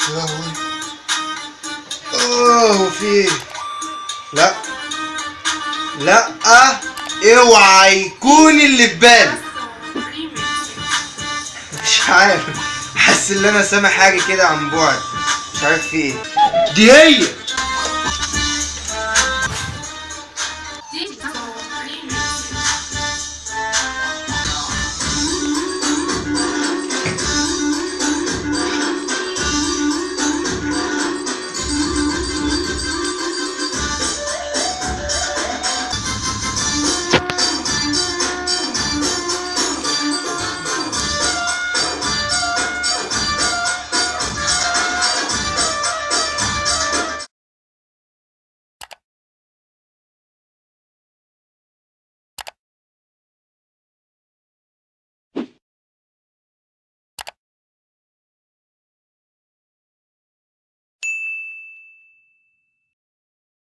يا لهوي اوه في ايه لا لا اوعى يكون اللي في بالي مش عارف حاسس ان انا سامع حاجه كده عن بعد مش عارف في ايه دي هي